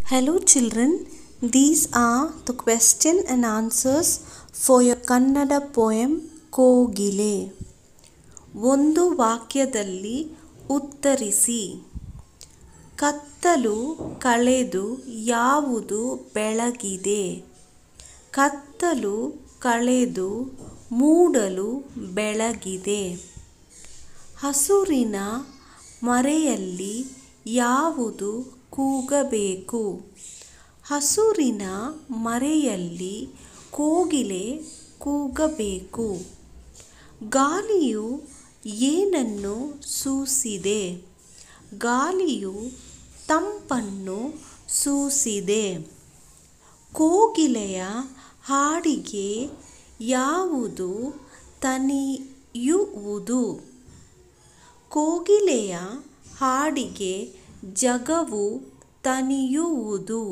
Hello children, these are the question and answers for your Kannada poem ಕೋಗಿಲೆ ಒಂದು ವಾಕ್ಯದಲ್ಲಿ ಉತ್ತರಿಸಿ ಕತ್ತಲು ಕಳೆದು ಯಾವುದು ಬೆಳಗಿದೆ ಕತ್ತಲು ಕಳೆದು ಮೂಡಲು ಬೆಳಗಿದೆ ಹಸುರಿನ ಮರೆಯಲ್ಲಿ ಯಾವುದು ಕೂಗಬೇಕು ಹಸುರಿನ ಮರೆಯಲ್ಲಿ ಕೋಗಿಲೆ ಕೂಗಬೇಕು ಗಾಳಿಯು ಏನನ್ನು ಸೂಸಿದೆ ಗಾಳಿಯು ತಂಪನ್ನು ಸೂಸಿದೆ ಕೋಗಿಲೆಯ ಹಾಡಿಗೆ ಯಾವುದು ತಣಿಯುವುದು ಕೋಗಿಲೆಯ ಹಾಡಿಗೆ ಜಗವು ತಣಿಯುವುದು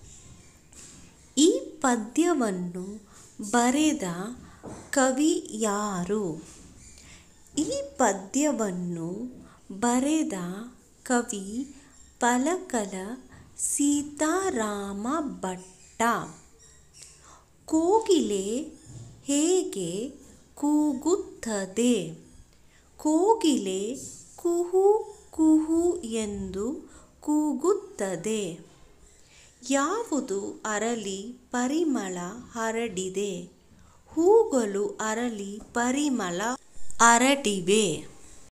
ಈ ಪದ್ಯವನ್ನು ಬರೆದ ಕವಿ ಯಾರು ಈ ಪದ್ಯವನ್ನು ಬರೆದ ಕವಿ ಪಲಕಲ ಸೀತಾರಾಮ ಭಟ್ಟ ಕೋಗಿಲೆ ಹೇಗೆ ಕೂಗುತ್ತದೆ ಕೋಗಿಲೆ ಕುಹು ಕುಹು ಎಂದು ಕೂಗುತ್ತದೆ ಯಾವುದು ಅರಳಿ ಪರಿಮಳ ಹರಡಿದೆ ಹೂಗಳು ಅರಳಿ ಪರಿಮಳ ಹರಡಿವೆ